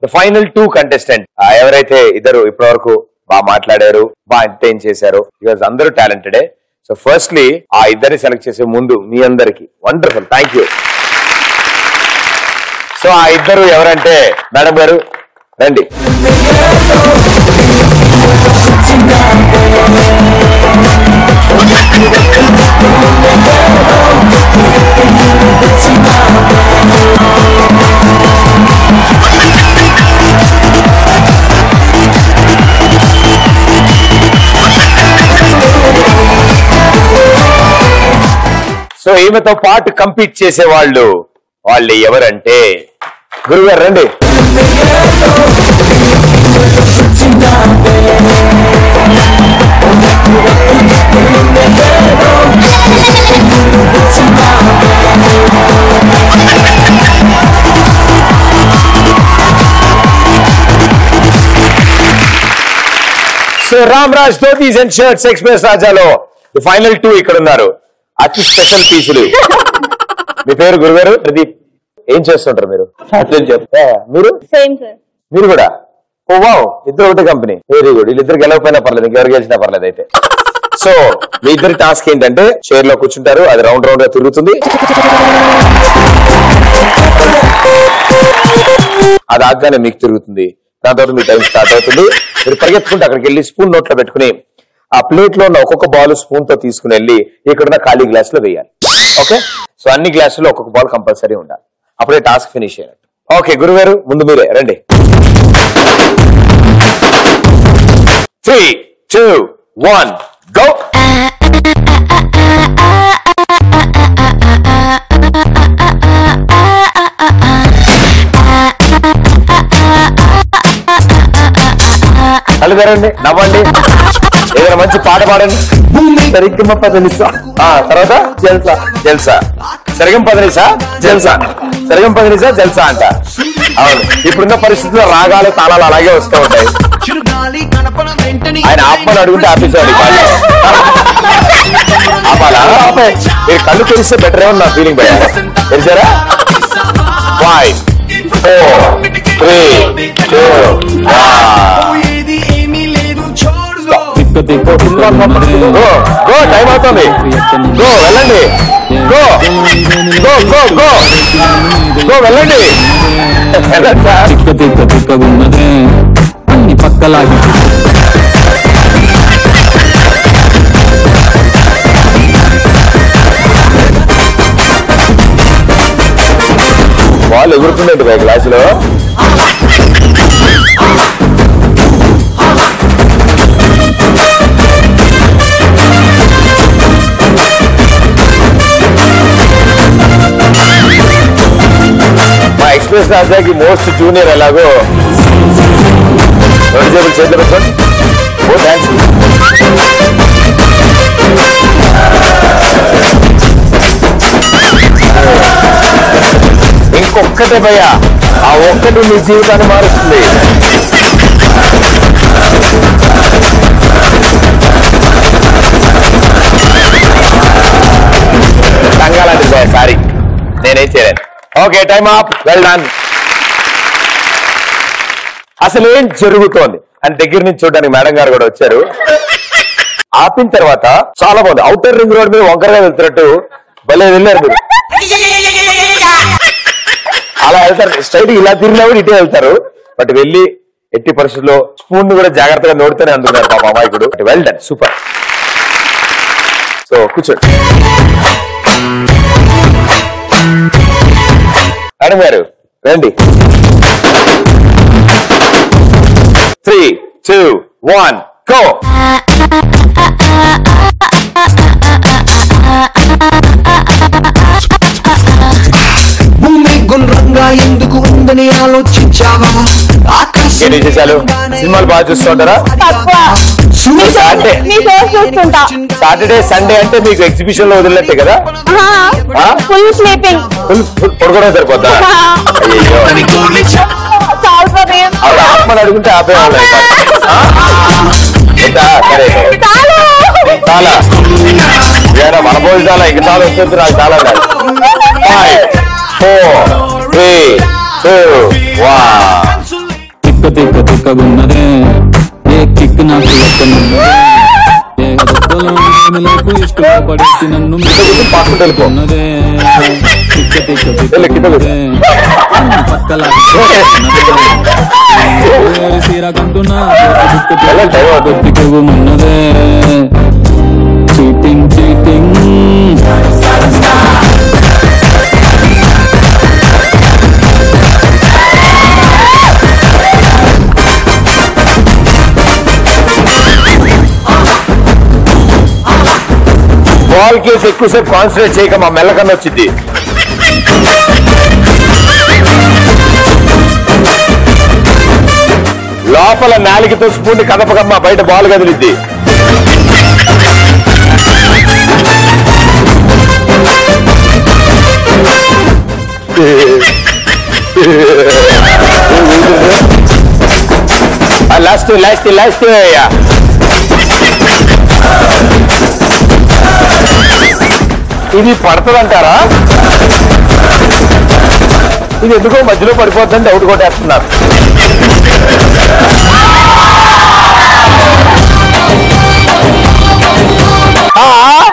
Final two contestant ఎవరైతే ఇద్దరు ఇప్పటి వరకు బాగా మాట్లాడారు బాగా ఎంటర్టైన్ చేశారు బికాస్ అందరూ టాలెంటెడే సో ఫస్ట్లీ ఆ ఇద్దరిని సెలెక్ట్ చేసే ముందు మీ అందరికి వండర్ఫుల్ థ్యాంక్ యూ సో ఆ ఇద్దరు ఎవరంటే మేడం గారు రండి సో ఈమెతో పాటు కంపీట్ చేసే వాళ్ళు వాళ్ళు ఎవరంటే గురుగారు రండి so Ram Raj dhotis and shirts express రాజాలో ఫైనల్ టూ ఇక్కడ ఉన్నారు అతి స్పెషల్ పీసులు మీ పేరు గురుగారు ప్రదీప్ ఏం చేస్తుంటారు మీరు చెప్తా మీరు సేమ్ సార్ మీరు కూడా ఓ వావ్ ఇద్దరు ఒకటే కంపెనీ వెరీ గుడ్ వీళ్ళిద్దరు గెలవకపోయినా పర్లేదు ఇంకెవరు గెలిచినా పర్లేదు అయితే సో మీ ఇద్దరి టాస్క్ ఏంటంటే చైర్ లో కూర్చుంటారు అది రౌండ్ రౌండ్ గా తిరుగుతుంది అది ఆగ్గానే మీకు తిరుగుతుంది దాని తర్వాత మీ టైం స్టార్ట్ అవుతుంది మీరు పరిగెత్తుకుంటే అక్కడికి వెళ్ళి స్పూన్ నోట్లో పెట్టుకుని ఆ ప్లేట్ లో ఉన్న ఒక్కొక్క బాల్ స్పూన్ తో తీసుకుని వెళ్ళి ఇక్కడున్న ఖాళీ గ్లాస్ లో వేయాలి ఓకే సో అన్ని గ్లాసుల్లో ఒక్కొక్క బాల్ కంపల్సరీ ఉండాలి అప్పుడే టాస్క్ ఫినిష్ అయినట్టు ఓకే గురుగారు ముందు మీరే రండి త్రీ టూ వన్ గో కలుగారండి నవ్వండి ఏదైనా మంచి పాట పాడండి సరిగ్గా పదనిసా ఆ తర్వాత జల్సా జల్సా సరిగం పదనిసా జల్సా సరిగం పదనిసా జల్సా అంట అవును ఇప్పుడున్న పరిస్థితుల్లో రాగాలు తాళాలు అలాగే వస్తూ ఉంటాయి చిరుగాలి కనపడ వెంటనే ఆయన ఆత్మను అడుగుంటే ఆపేసేవాడు ఈ పాట. ఆపాలా ఆపే. మీరు కళ్ళు తెరిస్తే బెటర్ ఏమో నా ఫీలింగ్ భయ తెలిసారా ఫైవ్ ఫోర్ త్రీ టూ ఏది ఏమీ లేదు చూడుగో గో గో టైం అవుతుంది గో వెళ్ళండి go go go go go వెళ్ళండి వెళ్ళండి సార్ తిక్క తిక్క తిక్కగున్నదే అన్ని పక్కలాగి వాళ్ళు ఎగురుతుందండి బై క్లాసులో మా ఎక్స్ప్రెస్ రాజాకి మోస్ట్ జూనియర్ ఎలాగో రెండు చేతులు చేతులు పెట్టుకోండి ఓ థ్యాంక్స్ ఇంకొక్కటే భయ్య ఆ ఒక్కటి మీ జీవితాన్ని మారుస్తుంది సంఘాలండి భయ్య సారీ నేనేం చేయలేను okay time off well done అసలు ఏం జరుగుతోంది అని దగ్గర నుంచి చూడడానికి మేడం గారు కూడా వచ్చారు ఆపిన తర్వాత చాలా బాగుంది అవుటర్ రింగ్ రోడ్ మీద వంకరగా వెళ్తున్నట్టు భలే వెళ్ళారు మీరు అలా వెళ్తారు స్ట్రైట్ ఇలా తిరిగినా కూడా ఇటే వెళ్తారు బట్ వెళ్ళి ఎట్టి పరిస్థితుల్లో స్పూన్ కూడా జాగ్రత్తగా నోడితేనే అందుకున్నారు పాప అమాయకుడు వెల్ డన్ సూపర్ సో కూర్చోండి మేడం గారు రండి త్రీ టూ వన్ గో భూమి గుండ్రంగా ఎందుకు ఉందని ఆలోచించావా ఆకాశం ఏంటి విశేషాలు సినిమాలు బాగా చూస్తూ ఉంటారా మీ సాటర్డే మీ షోస్ చూస్తుంటా సాటర్డే సండే అంటే మీకు ఎగ్జిబిషన్ లో వదిలినట్టే కదా ఆ? ఫుల్ స్లీపింగ్ ఫుల్ ఫుల్ పడుకోవడం సరిపోద్దా అయ్యో చాలా సమయం ఆవిడ ఆత్మని అడుగుంటే ఆపేవాళ్ళు ఎంత సరే చాలు చాలా ఏడా మన భోజనం చాలా ఇంక చాలా వస్తుంది నాకు చాలా five four three two one తిక్క తిక్క తిక్కగున్నదే ఏ కిక్ నాకు ఎక్కనున్నదే ఏ హద్దులో నేను లైఫ్ ఇష్టపడేసి నన్ను కూర్చొని పాక్కుంటూ వెళ్ళిపో. ఉన్నదే తిక్క తిక్క వెళ్ళు, కింద కూర్చో. తిక్కగున్నదే పక్కల సీరకంటున్నా వెళ్ళండి, టైం అవుతుంది. తిక్కగున్నదే చీటింగ్ చీటింగ్ బాల్ కేసు ఎక్కువసేపు కాన్సన్ట్రేట్ చేయక మా మెల్లకన్నా వచ్చింది లోపల నాలికతో స్పూన్ కదపకమ్మా బయట బాల్ కదిలిద్ది లాస్ట్ లాస్ట్ లాస్ట్ ఇది పడుతుందంటారా ఇది ఎందుకో మధ్యలో పడిపోతుందని డౌట్ కొట్టేస్తున్నారు ఆ?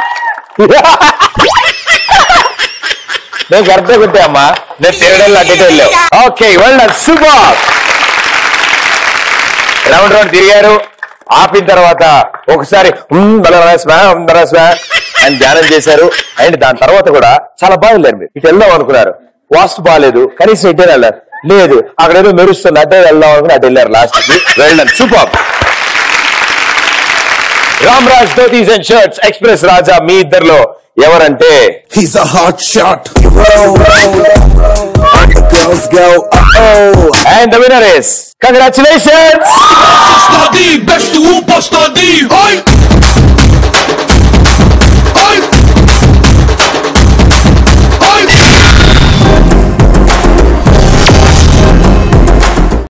నేను కరెక్ట్గా కొట్టే అమ్మా నేను తిరగడం అడ్డేట్ వెళ్ళావు ఓకే వెళ్ళ సూపర్ రౌండ్ రౌండ్ తిరిగారు ఆపిన తర్వాత ఒకసారి "ఉమ్, బలరాస్మా, ఉమ్, బలరాస్మా" అని ధ్యానం చేశారు అండ్ దాని తర్వాత కూడా చాలా బాగుండారు మీరు ఇటు వెళ్దాం అనుకున్నారు వాస్తు బాగాలేదు కనీసం ఇటే వెళ్ళారు లేదు అక్కడ ఏదో మెరుస్తుంది అటే వెళ్దాం అనుకుని అటు వెళ్ళారు లాస్ట్ కి వెళ్ళండి super Ram Raj dhotis and shirts express Raja మీ ఇద్దరిలో ఎవరంటే He's a hot shot. Roll, roll, roll. The girls go, uh oh. And the winner is congratulations Stadi, beste Opa, Stadi, hoi!